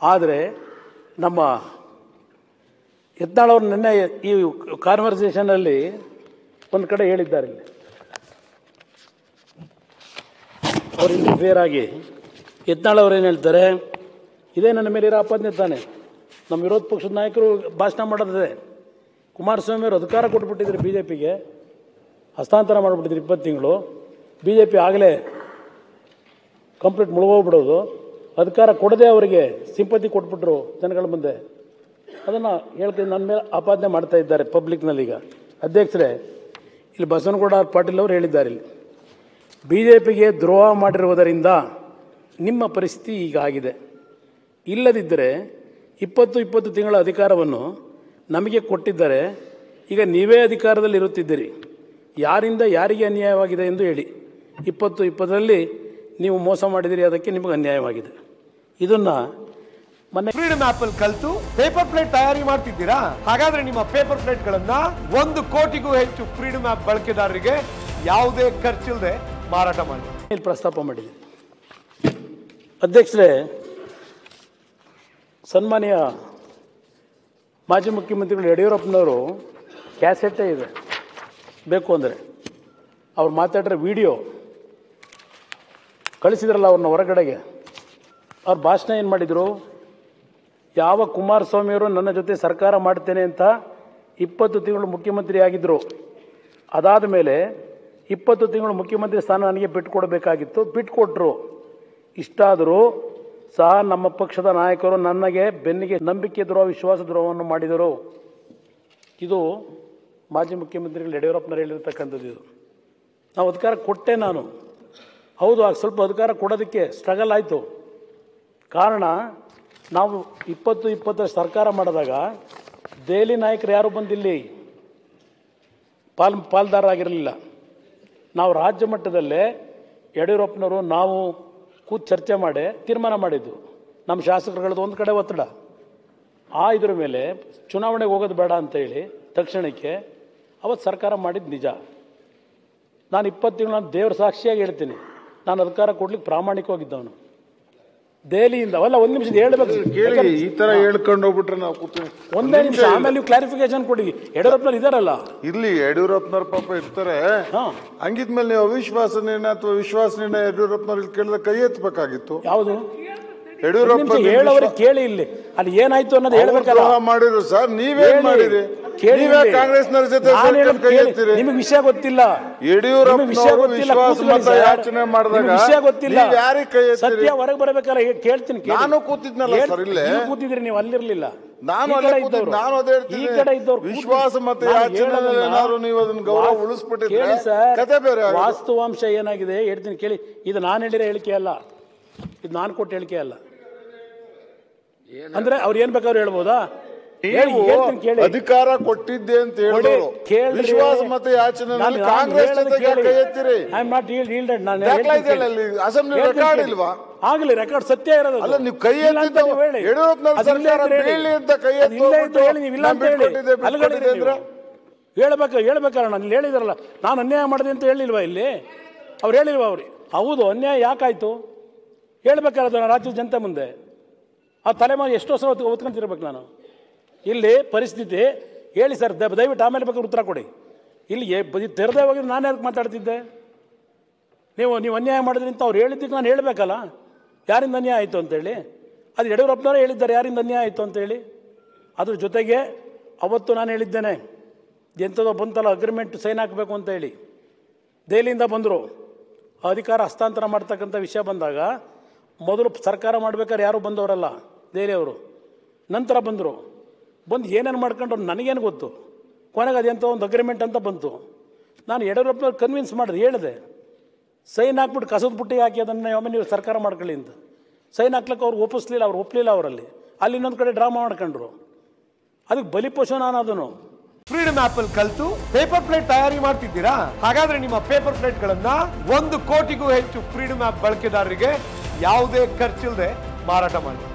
ಆದರೆ ನಮ್ಮ ಯತ್ನಾಳ್ ಅವರು ನಿನ್ನೆ ಈ ಕಾನ್ವರ್ಸೇಷನಲ್ಲಿ ಒಂದು ಕಡೆ ಹೇಳಿದ್ದಾರೆ ಇಲ್ಲಿ ಅವ್ರು ಇಲ್ಲಿ ಫೇರ್ ಆಗಿ ಯತ್ನಾಳ್ ಅವ್ರು ಏನು ಹೇಳ್ತಾರೆ ಇದೇ ನನ್ನ ಮೇಲೆ ಇರೋ ಆಪಾದನೆ ತಾನೆ ನಮ್ಮ ವಿರೋಧ ಪಕ್ಷದ ನಾಯಕರು ಭಾಷಣ ಮಾಡೋದಿದೆ ಕುಮಾರಸ್ವಾಮಿ ಅವರು ಅಧಿಕಾರ ಕೊಟ್ಬಿಟ್ಟಿದ್ರು ಬಿ ಜೆ ಪಿಗೆ ಹಸ್ತಾಂತರ ಮಾಡಿಬಿಟ್ಟಿದ್ರು ಇಪ್ಪತ್ತು ತಿಂಗಳು ಬಿ ಜೆ ಪಿ ಆಗಲೇ ಕಂಪ್ಲೀಟ್ ಮುಳುಗೋಗ್ಬಿಡೋದು ಅಧಿಕಾರ ಕೊಡದೆ ಅವರಿಗೆ ಸಿಂಪತಿ ಕೊಟ್ಬಿಟ್ರು ಜನಗಳ ಮುಂದೆ ಅದನ್ನು ಹೇಳ್ತೀನಿ ನನ್ನ ಮೇಲೆ ಆಪಾದನೆ ಮಾಡ್ತಾ ಇದ್ದಾರೆ ಪಬ್ಲಿಕ್ನಲ್ಲೀಗ ಅಧ್ಯಕ್ಷರೇ ಇಲ್ಲಿ ಬಸವನಗೌಡ ಪಾಟೀಲ್ ಅವರು ಹೇಳಿದ್ದಾರೆ ಇಲ್ಲಿ ಬಿ ಜೆ ಪಿಗೆ ದ್ರೋಹ ಮಾಡಿರುವುದರಿಂದ ನಿಮ್ಮ ಪರಿಸ್ಥಿತಿ ಈಗ ಆಗಿದೆ ಇಲ್ಲದಿದ್ದರೆ ಇಪ್ಪತ್ತು ಇಪ್ಪತ್ತು ತಿಂಗಳ ಅಧಿಕಾರವನ್ನು ನಮಗೆ ಕೊಟ್ಟಿದ್ದರೆ ಈಗ ನೀವೇ ಅಧಿಕಾರದಲ್ಲಿ ಇರುತ್ತಿದ್ದೀರಿ ಯಾರಿಂದ ಯಾರಿಗೆ ಅನ್ಯಾಯವಾಗಿದೆ ಎಂದು ಹೇಳಿ ಇಪ್ಪತ್ತು ಇಪ್ಪತ್ತರಲ್ಲಿ ನೀವು ಮೋಸ ಮಾಡಿದಿರಿ ಅದಕ್ಕೆ ನಿಮಗೆ ಅನ್ಯಾಯವಾಗಿದೆ ಇದನ್ನು ಮೊನ್ನೆ ಫ್ರೀಡಮ್ ಆಪ್ ಅಲ್ಲಿ ಕಲ್ತು ಪೇಪರ್ ಪ್ಲೇಟ್ ತಯಾರಿ ಮಾಡ್ತಿದ್ದೀರಾ ಹಾಗಾದ್ರೆ ನಿಮ್ಮ ಪೇಪರ್ ಪ್ಲೇಟ್ ಗಳನ್ನ ಒಂದು ಕೋಟಿಗೂ ಹೆಚ್ಚು ಫ್ರೀಡಮ್ ಆಪ್ ಬಳಕೆದಾರರಿಗೆ ಯಾವುದೇ ಖರ್ಚಿಲ್ಲದೆ ಮಾರಾಟ ಮಾಡಿ ಇಲ್ಲಿ ಪ್ರಸ್ತಾಪ ಮಾಡಿದೆ ಅಧ್ಯಕ್ಷರೇ ಸನ್ಮಾನ್ಯ ಮಾಜಿ ಮುಖ್ಯಮಂತ್ರಿಗಳು ಯಡಿಯೂರಪ್ಪನವರು ಕ್ಯಾಸೆಟ್ಟೇ ಇದೆ ಬೇಕು ಅಂದರೆ ಅವ್ರು ಮಾತಾಡಿರೋ ವಿಡಿಯೋ ಕಳಿಸಿದ್ರಲ್ಲ ಅವ್ರನ್ನ ಹೊರಗಡೆಗೆ ಅವ್ರ ಭಾಷಣ ಏನು ಮಾಡಿದರು ಯಾವ ಕುಮಾರಸ್ವಾಮಿಯವರು ನನ್ನ ಜೊತೆ ಸರ್ಕಾರ ಮಾಡ್ತೇನೆ ಅಂತ ಇಪ್ಪತ್ತು ತಿಂಗಳು ಮುಖ್ಯಮಂತ್ರಿ ಆಗಿದ್ದರು ಅದಾದ ಮೇಲೆ ಇಪ್ಪತ್ತು ತಿಂಗಳು ಮುಖ್ಯಮಂತ್ರಿ ಸ್ಥಾನ ನನಗೆ ಬಿಟ್ಟುಕೊಡಬೇಕಾಗಿತ್ತು ಬಿಟ್ಟುಕೊಟ್ರು ಇಷ್ಟಾದರೂ ಸಹ ನಮ್ಮ ಪಕ್ಷದ ನಾಯಕರು ನನಗೆ ಬೆನ್ನಿಗೆ ನಂಬಿಕೆ ದ್ರೋಹ ವಿಶ್ವಾಸ ದ್ರೋಹವನ್ನು ಮಾಡಿದರು ಇದು ಮಾಜಿ ಮುಖ್ಯಮಂತ್ರಿಗಳು ಯಡಿಯೂರಪ್ಪನವರು ಹೇಳಿರ್ತಕ್ಕಂಥದ್ದು ಇದು ನಾವು ಅಧಿಕಾರ ಕೊಟ್ಟೆ ನಾನು ಹೌದು ಆಗ ಸ್ವಲ್ಪ ಅಧಿಕಾರ ಕೊಡೋದಕ್ಕೆ ಸ್ಟ್ರಗಲ್ ಆಯಿತು ಕಾರಣ ನಾವು ಇಪ್ಪತ್ತು ಇಪ್ಪತ್ತರ ಸರ್ಕಾರ ಮಾಡಿದಾಗ ದೆಹಲಿ ನಾಯಕರು ಯಾರು ಬಂದಿಲ್ಲಿ ಪಾಲ್ ಪಾಲ್ದಾರರಾಗಿರಲಿಲ್ಲ ನಾವು ರಾಜ್ಯ ಮಟ್ಟದಲ್ಲೇ ಯಡಿಯೂರಪ್ಪನವರು ನಾವು ಕೂತು ಚರ್ಚೆ ಮಾಡಿ ತೀರ್ಮಾನ ಮಾಡಿದ್ದು ನಮ್ಮ ಶಾಸಕರುಗಳದ್ದು ಒಂದು ಕಡೆ ಒತ್ತಡ ಆ ಇದ್ರ ಮೇಲೆ ಚುನಾವಣೆಗೆ ಹೋಗೋದು ಬೇಡ ಅಂತ ಹೇಳಿ ತಕ್ಷಣಕ್ಕೆ ಅವತ್ತು ಸರ್ಕಾರ ಮಾಡಿದ್ದು ನಿಜ ನಾನು ಇಪ್ಪತ್ತು ತಿಂಗಳು ನಾನು ದೇವ್ರ ಸಾಕ್ಷಿಯಾಗಿ ಹೇಳ್ತೀನಿ ನಾನು ಅಧಿಕಾರ ಕೊಡ್ಲಿಕ್ಕೆ ಪ್ರಾಮಾಣಿಕವಾಗಿದ್ದವನು ದೆಹಲಿಯಿಂದ ಅಲ್ಲ ಒಂದು ನಿಮಿಷ ಹೇಳ್ಬೇಕು ಕೇಳಿ ಈ ತರ ಹೇಳ್ಕೊಂಡು ಹೋಗ್ಬಿಟ್ರೆ ನಾವು ಕೂತು ಒಂದೇ ನಿಮಿಷ ಆಮೇಲೆ ನೀವು ಕ್ಲಾರಿಫಿಕೇಶನ್ ಕೊಡಿ ಯಡಿಯೂರಪ್ಪನವ್ರು ಇದಾರಲ್ಲ ಇರ್ಲಿ ಯಡಿಯೂರಪ್ಪನವ್ರ ಪಾಪ ಇರ್ತಾರೆ ಹಾ ಹಂಗಿದ್ಮೇಲೆ ನೀವು ಅವಿಶ್ವಾಸ ನಿರ್ಣಯ ಅಥವಾ ವಿಶ್ವಾಸ ನಿರ್ಣಯ ಯಡಿಯೂರಪ್ಪನವ್ರಿಗೆ ಕೇಳಿದ್ರೆ ಕೈ ಎತ್ತಬೇಕಾಗಿತ್ತು ಯಾವುದು ಯಡಿಯೂರಪ್ಪ ಹೇಳೋರಿಗೆ ಕೇಳಿ ಇಲ್ಲಿ ಅಲ್ಲಿ ಏನಾಯ್ತು ಅನ್ನೋದು ಹೇಳ್ಬೇಕಲ್ಲ ದ್ರೋಹ ಮಾಡಿದ್ರು ಸರ್ ನೀವೇನ್ ಹೇಳಿ. ಮಾಡಿರಿ ಕೇಳಿ ನೀವೇ ಇಲ್ಲಿ. ಕಾಂಗ್ರೆಸ್ನವ್ರ ಜೊತೆ ನಾನು ಸೇರ್ಕೊಂಡು ಹೇಳೋದು ಕೈ ಕೇಳಿ. ಎತ್ತೀರಿ ನಿಮಗೆ ವಿಷಯ ಗೊತ್ತಿಲ್ಲ ನಿಮಗೆ ವಿಷಯ ಯಡಿಯೂರಪ್ಪನವರು ಗೊತ್ತಿಲ್ಲ, ವಿಶ್ವಾಸ ಕೂತ್ಕೊಳ್ಳಿ ಮತ ಸರ್. ಯಾಚನೆ ಮಾಡಿದಾಗ ನಿಮಗೆ ವಿಷಯ ಗೊತ್ತಿಲ್ಲ ನೀವ್ ಯಾರಿಗೆ ಕೈ ಎತ್ತೀರಿ ಸತ್ಯ ಹೊರಗೆ ಬರಬೇಕಲ್ಲ ಹೇ- ಕೇಳ್ತೀನಿ ಕೇಳಿ. ನಾನು ಕೂತಿದ್ನಲ್ಲ ಹೇಳ್- ಸರ್ ಇಲ್ಲೇ. ನೀವು ಕೂತಿದ್ರಿ ನೀವು ಅಲ್ಲಿರ್ಲಿಲ್ಲ ನಾನು ಈ ಅಲ್ಲೇ ಕಡೆ ಕೂತಿದ್ದು, ಇದ್ದವ್ರು. ನಾನು ಅದೇ ಈ ಹೇಳ್ತೀನಿ. ಕಡೆ ಇದ್ದವ್ರು ಕೂತ್ರು. ವಿಶ್ವಾಸ ಮತ ನಾನು ಯಾಚನೆಯಲ್ಲಿ ಹೇಳೋದನ್ನ ಏನಾದ್ರು ನೀವು ಅದನ್ನ ಗೌರವ ವಾಸ್- ಉಳಿಸ್ಬಿಟ್ಟಿದ್ರೆ ಕೇಳಿ ಸರ್, ಕತೆ ಬೇರೆ ಆಗೋದು. ವಾಸ್ತವಾಂಶ ಏನಾಗಿದೆ ಹೇಳ್ತೀನಿ ಕೇಳಿ ಇದು ನಾನು ಹೇಳಿರೋ ಹೇಳಿಕೆ ಅಲ್ಲ ಇದು ನಾನು ಕೊಟ್ಟ ಹೇಳಿಕೆ ಅಲ್ಲ ಅಂದ್ರೆ ಅವ್ರು ಏನ್ ಬೇಕಾದ್ರೂ ಹೇಳ್ಬೋದಾ ಹೇಳಿ, ನೀವು ಹೇಳ್ತೀನಿ ಕೇಳಿ ಅಧಿಕಾರ ಕೊಟ್ಟಿದ್ದೆ ಅಂತ ಹೇಳಿದ್ರು ಕೊಡಿ, ಕೇಳ್ರಿ. ವಿಶ್ವಾಸ ಮತ ಯಾಚನೆಯಲ್ಲಿ ಕಾಂಗ್ರೆಸ್ ಜೊತೆಗೆ ಕೈ ಎತ್ತಿರಿ ಐ ಆಮ್ ನಾಟ್ ಈಲ್ಡೆಡ್ ನಾನು ದಾಖಲೆ ಇದೆಯಲ್ಲ ಇಲ್ಲಿ ಅಸೆಂಬ್ಲಿ ರೆಕಾರ್ಡ್ ಇಲ್ವಾ ಆಗಲಿ ರೆಕಾರ್ಡ್ ಸತ್ಯ ಇರೋದು ಅದು. ಅಲ್ಲ ನೀವು ಕೈ ಇಲ್ಲ ಅಂತ ಎತ್ತಿದ್ದು ನೀವು ಹೇಳಿ. ಯಡಿಯೂರಪ್ಪನವ್ರ ಅದು ಇಲ್ಲೇ ಸರ್ಕಾರ ಇದ್ರೆ ಹೇಳಿ. ಬೀಳಿ ಅಂತ ಕೈ ಅದು ಇಲ್ಲೇ ಎತ್ತಿ ಇದ್ರೆ ಹೇಳಿ, ನೀವು ಇಲ್ಲ ನಾನು ಅಂತ ಹೇಳಿ. ಬಿಟ್ಕೊಟ್ಟಿದ್ದೆ, ಅಲ್ಗಡೆ ಬಿಟ್ಕೊಟ್ಟಿದ್ದೆ ನೀವು. ಅಂದ್ರೆ? ಹೇಳ್ಬೇಕು ಹೇಳ್ಬೇಕಲ್ಲ ನಾನು ಇಲ್ಲಿ ಹೇಳಿದ್ರಲ್ಲ ನಾನು ಅನ್ಯಾಯ ಮಾಡಿದೆ ಅಂತ ಹೇಳಿಲ್ವಾ ಇಲ್ಲಿ ಅವ್ರು ಹೇಳಿಲ್ವಾ ಅವ್ರಿ ಹೌದು ಅನ್ಯಾಯ ಯಾಕಾಯ್ತು ಹೇಳ್ಬೇಕಲ್ಲ ಅದು ರಾಜ್ಯದ ಜನತೆ ಮುಂದೆ ಆ ತಲೆಮಾರಿ ಎಷ್ಟೋ ಸಲ ಹೊತ್ತು ಓದ್ಕೊಂತಿರ್ಬೇಕು ನಾನು ಇಲ್ಲಿ ಪರಿಸ್ಥಿತಿ ಹೇಳಿ ಸರ್ ದ- ದಯವಿಟ್ಟು ಆಮೇಲೆ ಬೇಕಾದ್ರೆ ಉತ್ತರ ಕೊಡಿ ಇಲ್ಲಿ ಏ- ಬದಿ ತೆರೆದೇ ಹೋಗಿದ್ದು ನಾನು ಯಾಕೆ ಮಾತಾಡ್ತಿದ್ದೆ ನೀವು ನೀವು ಅನ್ಯಾಯ ಮಾಡಿದ್ರಿ ಅಂತ ಅವ್ರು ಹೇಳಿದ್ದಕ್ಕೆ ನಾನು ಹೇಳಬೇಕಲ್ಲ ಯಾರಿಂದ ಅನ್ಯಾಯ ಆಯಿತು ಅಂತೇಳಿ ಅದು ಯಡಿಯೂರಪ್ಪನವರೇ ಹೇಳಿದ್ದಾರೆ ಯಾರಿಂದ ಅನ್ಯಾಯ ಆಯಿತು ಅಂತೇಳಿ ಅದ್ರ ಜೊತೆಗೆ ಅವತ್ತು ನಾನು ಹೇಳಿದ್ದೇನೆ ಎಂಥದೋ ಬಂತಲ್ಲ ಅಗ್ರಿಮೆಂಟ್ ಸೈನ್ ಹಾಕಬೇಕು ಅಂತ ಹೇಳಿ ದೆಹಲಿಯಿಂದ ಬಂದರು ಅಧಿಕಾರ ಹಸ್ತಾಂತರ ಮಾಡ್ತಕ್ಕಂಥ ವಿಷಯ ಬಂದಾಗ ಮೊದಲು ಸರ್ಕಾರ ಮಾಡ್ಬೇಕಾದ್ರೆ ಯಾರೂ ಬಂದವರಲ್ಲ ದೆಹಲಿಯವರು ನಂತರ ಬಂದರು ಬಂದು ಏನೇನು ಮಾಡ್ಕೊಂಡ್ರು ನನಗೇನು ಗೊತ್ತು ಕೊನೆಗೆ ಅದೆಂಥ ಒಂದು ಅಗ್ರಿಮೆಂಟ್ ಅಂತ ಬಂತು ನಾನು ಯಡಿಯೂರಪ್ಪನವ್ರು ಕನ್ವಿನ್ಸ್ ಮಾಡಿದೆ ಹೇಳಿದೆ ಸೈನ್ ಹಾಕ್ಬಿಟ್ಟು ಕಸದ ಬುಟ್ಟಿ ಹಾಕಿ ಅದನ್ನು ಒಮ್ಮೆ ನೀವು ಸರ್ಕಾರ ಮಾಡ್ಕೊಳ್ಳಿ ಅಂತ ಸೈನ್ ಹಾಕ್ಲಿಕ್ಕೆ ಅವ್ರು ಒಪ್ಪಿಸ್ಲಿಲ್ಲ ಅವ್ರು ಒಪ್ಪಲಿಲ್ಲ ಅವರಲ್ಲಿ ಅಲ್ಲಿ ಇನ್ನೊಂದು ಕಡೆ ಡ್ರಾಮಾ ಮಾಡ್ಕೊಂಡ್ರು ಅದಕ್ಕೆ ಬಲಿಪಶು ನಾನು ಅದನ್ನು ಫ್ರೀಡಮ್ ಆಪ್ ಅಲ್ಲಿ ಕಲ್ತು ಪೇಪರ್ ಪ್ಲೇಟ್ ತಯಾರಿ ಮಾಡ್ತಿದ್ದೀರಾ ಹಾಗಾದ್ರೆ ನಿಮ್ಮ ಪೇಪರ್ ಪ್ಲೇಟ್ ಗಳನ್ನ ಒಂದು ಕೋಟಿಗೂ ಹೆಚ್ಚು ಫ್ರೀಡಮ್ ಆಪ್ ಬಳಕೆದಾರರಿಗೆ ಯಾವುದೇ ಖರ್ಚಿಲ್ಲದೆ ಮಾರಾಟ ಮಾಡಿ